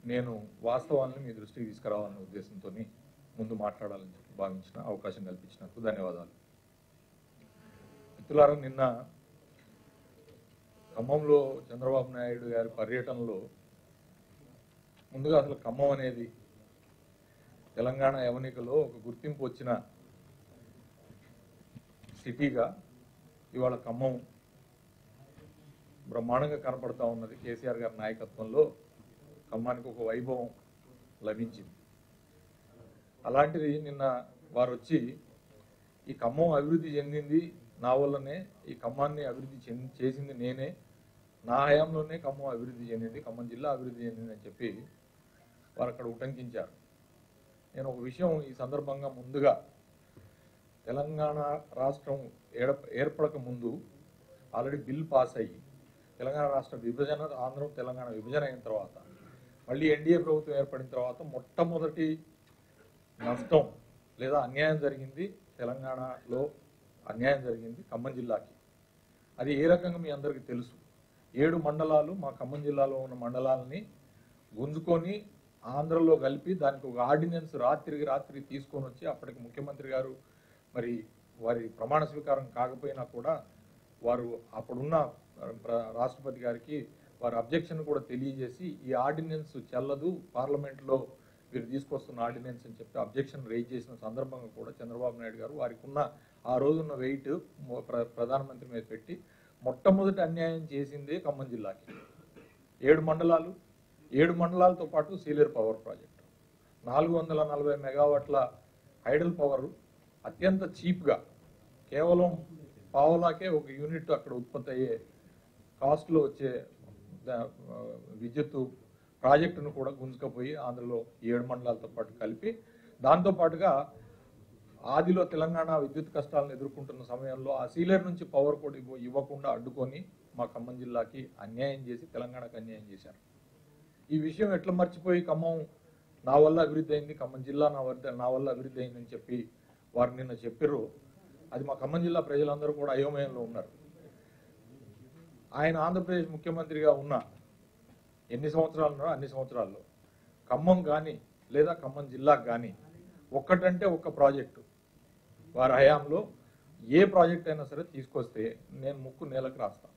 నేను వాస్తవాన్ని మీ దృష్టికి తీసుకురావాలనే ఉద్దేశంతో ముందు మాట్లాడాలని చెప్పి భావించిన అవకాశం కల్పించినందుకు ధన్యవాదాలు మిత్రులారా నిన్న ఖమ్మంలో చంద్రబాబు నాయుడు గారి పర్యటనలో ముందుగా అసలు ఖమ్మం అనేది తెలంగాణ యవనికలో ఒక గుర్తింపు వచ్చిన సిటీగా ఇవాళ ఖమ్మం బ్రహ్మాండంగా కనపడతా ఉన్నది కేసీఆర్ గారి నాయకత్వంలో ఖమ్మానికి ఒక వైభవం లభించింది అలాంటిది నిన్న వారు వచ్చి ఈ ఖమ్మం అభివృద్ధి చెందింది నా వల్లనే ఈ ఖమ్మాన్ని అభివృద్ధి చెంది చేసింది నేనే నా హయాంలోనే ఖమ్మం అభివృద్ధి చెందింది ఖమ్మం జిల్లా అభివృద్ధి చెందింది అని చెప్పి వారు అక్కడ ఉటంకించారు నేను ఒక విషయం ఈ సందర్భంగా ముందుగా తెలంగాణ రాష్ట్రం ఏడ ఏర్పడక ముందు ఆల్రెడీ బిల్ పాస్ అయ్యి తెలంగాణ రాష్ట్ర విభజన ఆంధ్రం తెలంగాణ విభజన అయిన తర్వాత మళ్ళీ ఎన్డీఏ ప్రభుత్వం ఏర్పడిన తర్వాత మొట్టమొదటి నష్టం లేదా అన్యాయం జరిగింది తెలంగాణలో అన్యాయం జరిగింది ఖమ్మం జిల్లాకి అది ఏ రకంగా మీ అందరికీ తెలుసు ఏడు మండలాలు మా ఖమ్మం జిల్లాలో ఉన్న మండలాలని గుంజుకొని ఆంధ్రలో కలిపి దానికి ఒక ఆర్డినెన్స్ రాత్రికి రాత్రి తీసుకొని వచ్చి అప్పటికి ముఖ్యమంత్రి గారు మరి వారి ప్రమాణ స్వీకారం కాకపోయినా కూడా వారు అప్పుడున్న ప్ర- రాష్ట్రపతి గారికి వారి అబ్జెక్షన్ కూడా తెలియజేసి ఈ ఆర్డినెన్స్ చెల్లదు పార్లమెంట్లో వీరు తీసుకొస్తున్న ఆర్డినెన్స్ అని చెప్పి అబ్జెక్షన్ రేజ్ చేసిన సందర్భంగా కూడా చంద్రబాబు నాయుడు గారు వారికి ఉన్న ఆ రోజున్న వెయిట్ ప్రధానమంత్రి మీద పెట్టి మొట్టమొదటి అన్యాయం చేసిందే ఖమ్మం జిల్లాకి ఏడు మండలాలు ఏడు మండలాలతో పాటు సీలేరు పవర్ ప్రాజెక్టు నాలుగు వందల నలభై మెగావాట్ల హైడల్ పవర్ అత్యంత చీప్గా కేవలం పావలాకే ఒక యూనిట్ అక్కడ ఉత్పత్తి అయ్యే కాస్ట్లో వచ్చే ద- ఆ, విద్యుత్తు ప్రాజెక్టును కూడా గుంజుకపోయి ఆంధ్రలో ఏడు మండలాలతో పాటు కలిపి దాంతో పాటుగా ఆదిలో తెలంగాణ విద్యుత్ కష్టాలను ఎదుర్కొంటున్న సమయంలో ఆ సీలేరు నుంచి పవర్ కూడా ఇవ్వ- ఇవ్వకుండా అడ్డుకొని మా ఖమ్మం జిల్లాకి అన్యాయం చేసి తెలంగాణకు అన్యాయం చేశారు ఈ విషయం ఎట్లా మర్చిపోయి ఖమ్మం నా వల్ల అభివృద్ధి అయింది ఖమ్మం జిల్లా నా వద్ద నా వల్ల అభివృద్ధి అయిందని చెప్పి వారు నిన్న చెప్పారు అది మా ఖమ్మం జిల్లా ప్రజలందరూ కూడా అయోమయంలో ఉన్నారు ఆయన ఆంధ్రప్రదేశ్ ముఖ్యమంత్రిగా ఉన్న ఎన్ని సంవత్సరాలు ఉన్నారో అన్ని సంవత్సరాల్లో ఖమ్మం కానీ లేదా ఖమ్మం జిల్లాకు కానీ ఒక్కటంటే ఒక్క ప్రాజెక్టు వారి హయాంలో ఏ ప్రాజెక్ట్ అయినా సరే తీసుకొస్తే నేను ముక్కు నేలకు రాస్తాను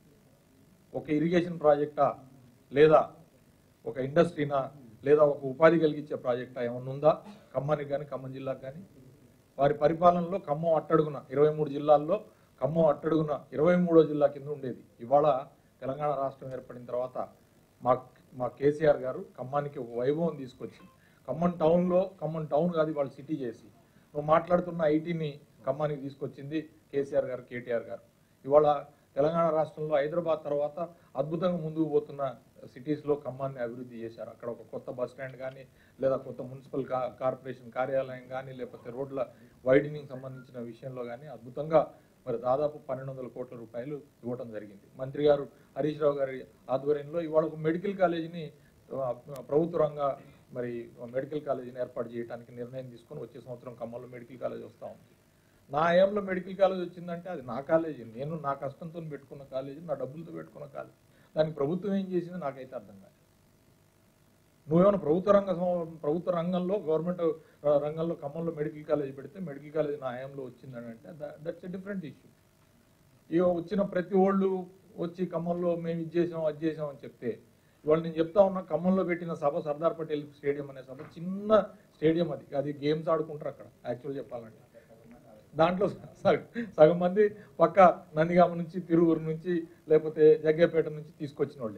ఒక ఇరిగేషన్ ప్రాజెక్టా లేదా ఒక ఇండస్ట్రీనా లేదా ఒక ఉపాధి కలిగించే ప్రాజెక్టా ఏమన్నా ఉందా ఖమ్మానికి కానీ ఖమ్మం జిల్లాకు కానీ వారి పరిపాలనలో ఖమ్మం అట్టడుగున ఇరవై మూడు జిల్లాల్లో ఖమ్మం అట్టడుగున ఇరవై మూడో జిల్లా కింద ఉండేది ఇవాళ తెలంగాణ రాష్ట్రం ఏర్పడిన తర్వాత మా మా కేసీఆర్ గారు ఖమ్మానికి ఒక వైభవం తీసుకొచ్చి ఖమ్మం టౌన్లో ఖమ్మం టౌన్ కాదు వాళ్ళు సిటీ చేసి నువ్వు మాట్లాడుతున్న ఐటీని ఖమ్మానికి తీసుకొచ్చింది కేసీఆర్ గారు కేటీఆర్ గారు ఇవాళ తెలంగాణ రాష్ట్రంలో హైదరాబాద్ తర్వాత అద్భుతంగా ముందుకు పోతున్న సిటీస్లో ఖమ్మాన్ని అభివృద్ధి చేశారు అక్కడ ఒక కొత్త బస్ స్టాండ్ కానీ లేదా కొత్త మున్సిపల్ కా- కార్పొరేషన్ కార్యాలయం కానీ లేకపోతే రోడ్ల వైడనింగ్ సంబంధించిన విషయంలో కానీ అద్భుతంగా మరి దాదాపు పన్నెండు వందల కోట్ల రూపాయలు ఇవ్వడం జరిగింది మంత్రి గారు హరీష్ రావు గారి ఆధ్వర్యంలో ఇవాళ ఒక మెడికల్ కాలేజీని ఆ, ప్రభుత్వ రంగ మరి మెడికల్ కాలేజీని ఏర్పాటు చేయడానికి నిర్ణయం తీసుకొని వచ్చే సంవత్సరం ఖమ్మంలో మెడికల్ కాలేజ్ వస్తూ ఉంది నా హయాంలో మెడికల్ కాలేజ్ వచ్చిందంటే అది నా కాలేజీ నేను నా కష్టంతో పెట్టుకున్న కాలేజీ నా డబ్బులతో పెట్టుకున్న కాలేజీ దానికి ప్రభుత్వం ఏం చేసింది నాకైతే అర్థం కాదు నువ్వేమైనా ప్రభుత్వ రంగ సం- ప్రభుత్వ రంగంలో గవర్నమెంట్ ఆ, రంగంలో ఖమ్మంలో మెడికల్ కాలేజ్ పెడితే మెడికల్ కాలేజ్ నా హయాంలో వచ్చిందని అంటే దట్స్ ఎ డిఫరెంట్ ఇష్యూ ఇక వచ్చిన ప్రతి ఓళ్ళు వచ్చి ఖమ్మంలో మేము ఇది చేసాం అది చేసాం అని చెప్తే ఇవాళ నేను చెప్తా ఉన్నా ఖమ్మంలో పెట్టిన సభ సర్దార్ పటేల్ స్టేడియం అనే సభ చిన్న స్టేడియం అది అది గేమ్స్ ఆడుకుంటారు అక్కడ యాక్చువల్ చెప్పాలంటే దాంట్లో సగ- సగం మంది పక్క నందిగామ నుంచి తిరువురు నుంచి లేకపోతే జగ్గేపేట నుంచి తీసుకొచ్చిన వాళ్ళే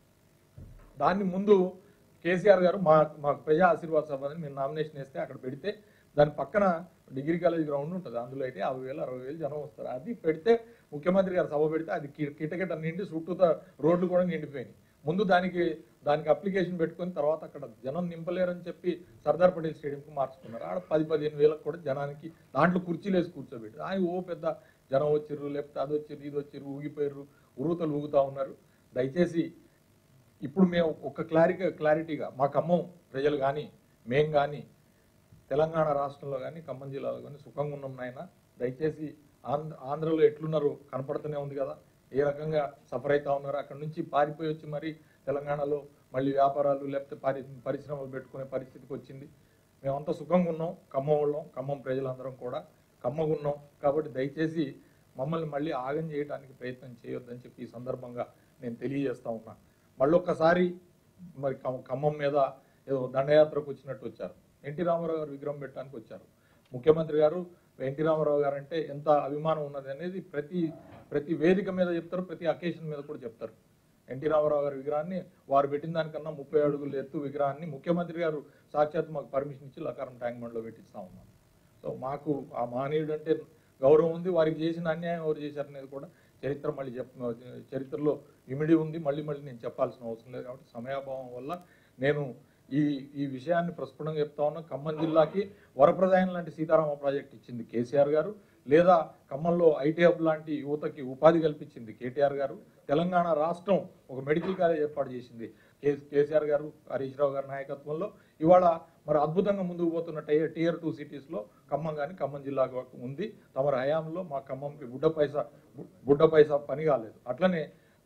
దాన్ని ముందు కేసీఆర్ గారు మా మాకు ప్రజా ఆశీర్వాద సభ అని మేము నామినేషన్ వేస్తే అక్కడ పెడితే దాని పక్కన డిగ్రీ కాలేజ్ గ్రౌండ్ ఉంటుంది అందులో అయితే యాభై వేలు అరవై వేలు జనం వస్తారు అది పెడితే ముఖ్యమంత్రి గారు సభ పెడితే అది కి- కిటకిట నిండి చుట్టూతా రోడ్లు కూడా నిండిపోయినాయి ముందు దానికి దానికి అప్లికేషన్ పెట్టుకొని తర్వాత అక్కడ జనం నింపలేరని చెప్పి సర్దార్ పటేల్ స్టేడియంకి మార్చుకున్నారు ఆడ పది పదిహేను వేలకు కూడా జనానికి దాంట్లో కుర్చీలు వేసి కూర్చోబెట్టి ఆయన ఓ పెద్ద జనం వచ్చిర్రు లేకపోతే అది వచ్చిర్రు ఇది వచ్చిర్రు ఊగిపోయారు ఉరుతలు ఊగుతా ఉన్నారు దయచేసి ఇప్పుడు మేము ఒక క్లారిటీ క్లారిటీగా మా ఖమ్మం ప్రజలు కానీ మేం కానీ తెలంగాణ రాష్ట్రంలో కానీ ఖమ్మం జిల్లాలో కానీ సుఖంగా ఉన్నాం నాయన దయచేసి ఆంధ్ర ఆంధ్రలో ఎట్లున్నారో కనపడుతూనే ఉంది కదా ఏ రకంగా సఫర్ అవుతా ఉన్నారు అక్కడ నుంచి పారిపోయి వచ్చి మరి తెలంగాణలో మళ్ళీ వ్యాపారాలు లేకపోతే పరి పరిశ్రమలు పెట్టుకునే పరిస్థితికి వచ్చింది మేమంతా సుఖంగా ఉన్నాం ఖమ్మం వాళ్ళం ఖమ్మం ప్రజలందరం కూడా ఖమ్మగా ఉన్నాం కాబట్టి దయచేసి మమ్మల్ని మళ్ళీ ఆగం చేయడానికి ప్రయత్నం చేయొద్దని చెప్పి ఈ సందర్భంగా నేను తెలియజేస్తా ఉన్నా మళ్ళొక్కసారి మరి ఖమ్- ఖమ్మం మీద ఏదో దండయాత్రకు వచ్చినట్టు వచ్చారు ఎన్టీ రామారావు గారు విగ్రహం పెట్టడానికి వచ్చారు ముఖ్యమంత్రి గారు ఎన్టీ రామారావు గారు అంటే ఎంత అభిమానం ఉన్నది అనేది ప్రతి ప్రతి వేదిక మీద చెప్తారు ప్రతి అకేషన్ మీద కూడా చెప్తారు ఎన్టీ రామారావు గారి విగ్రహాన్ని వారు పెట్టిన దానికన్నా ముప్పై అడుగులు ఎత్తు విగ్రహాన్ని ముఖ్యమంత్రి గారు సాక్షాత్ మాకు పర్మిషన్ ఇచ్చి లకారం ట్యాంక్ బండ్లో పెట్టిస్తా ఉన్నాం సో మాకు ఆ మహనీయుడు అంటే గౌరవం ఉంది వారికి చేసిన అన్యాయం ఎవరు చేశారనేది కూడా చరిత్ర మళ్ళీ చెప్ చరిత్రలో ఇమిడి ఉంది మళ్ళీ మళ్ళీ నేను చెప్పాల్సిన అవసరం లేదు కాబట్టి సమయాభావం వల్ల నేను ఈ ఈ విషయాన్ని ప్రస్ఫుటంగా చెప్తా ఉన్నా ఖమ్మం జిల్లాకి వరప్రదాయం లాంటి సీతారామ ప్రాజెక్ట్ ఇచ్చింది కేసీఆర్ గారు లేదా ఖమ్మంలో ఐటీ హబ్ లాంటి యువతకి ఉపాధి కల్పించింది కేటీఆర్ గారు తెలంగాణ రాష్ట్రం ఒక మెడికల్ కాలేజ్ ఏర్పాటు చేసింది కే కేసీఆర్ గారు హరీష్ రావు గారి నాయకత్వంలో ఇవాళ మరి అద్భుతంగా ముందుకు పోతున్న టైర్ టియర్ టూ సిటీస్లో ఖమ్మం కానీ ఖమ్మం జిల్లాకు ఉంది తమరి హయాంలో మా ఖమ్మంకి గుడ్డ పైసా గు- గుడ్డ పైసా పని కాలేదు అట్లనే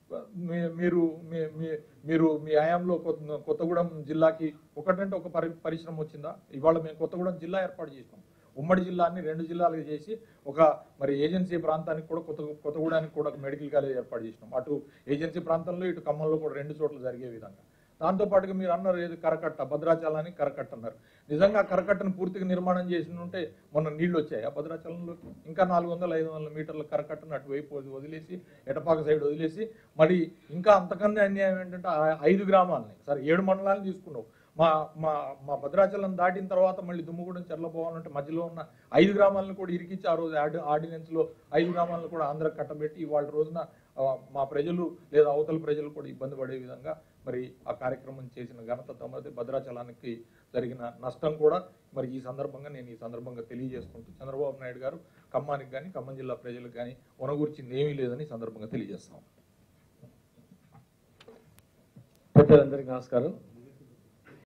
మీ- మీరు మీ- మీ- మీరు మీ హయాంలో కొత్త- కొత్తగూడెం జిల్లాకి ఒకటంటే ఒక పరి పరిశ్రమ వచ్చిందా ఇవాళ మేము కొత్తగూడెం జిల్లా ఏర్పాటు చేసినాం ఉమ్మడి జిల్లాని రెండు జిల్లాలుగా చేసి ఒక మరి ఏజెన్సీ ప్రాంతానికి కూడా కొత్త కొత్తగూడానికి కూడా ఒక మెడికల్ కాలేజ్ ఏర్పాటు చేసినాం అటు ఏజెన్సీ ప్రాంతంలో ఇటు ఖమ్మంలో కూడా రెండు చోట్ల జరిగే విధంగా దాంతో పాటుగా మీరు అన్నారు ఏది కరకట్ట భద్రాచలాన్ని కరకట్ట అన్నారు నిజంగా కరకట్టను పూర్తిగా నిర్మాణం చేసి ఉంటే మొన్న నీళ్లు వచ్చాయి ఆ భద్రాచలంలో ఇంకా నాలుగు వందల ఐదు వందల మీటర్ల కరకట్టను అటువైపు వది- వదిలేసి ఎటపాక సైడ్ వదిలేసి మరి ఇంకా అంతకన్నా అన్యాయం ఏంటంటే ఆ ఐదు గ్రామాలని సరే ఏడు మండలాలను తీసుకున్నావు మా మా మా భద్రాచలం దాటిన తర్వాత మళ్ళీ దుమ్ముగూడెం చెర్లపోవాలంటే మధ్యలో ఉన్న ఐదు గ్రామాలను కూడా ఇరికించి ఆ రోజు ఆర్డి ఆర్డినెన్స్ లో ఐదు గ్రామాలను కూడా ఆంధ్ర కట్టబెట్టి ఇవాళ రోజున ఆ, మా ప్రజలు లేదా అవతల ప్రజలు కూడా ఇబ్బంది పడే విధంగా మరి ఆ కార్యక్రమం చేసిన ఘనత తమది భద్రాచలానికి జరిగిన నష్టం కూడా మరి ఈ సందర్భంగా నేను ఈ సందర్భంగా తెలియజేసుకుంటూ చంద్రబాబు నాయుడు గారు ఖమ్మానికి కానీ ఖమ్మం జిల్లా ప్రజలకు కానీ వనగూర్చింది ఏమీ లేదని ఈ సందర్భంగా తెలియజేస్తాం పెద్దలందరికీ నమస్కారం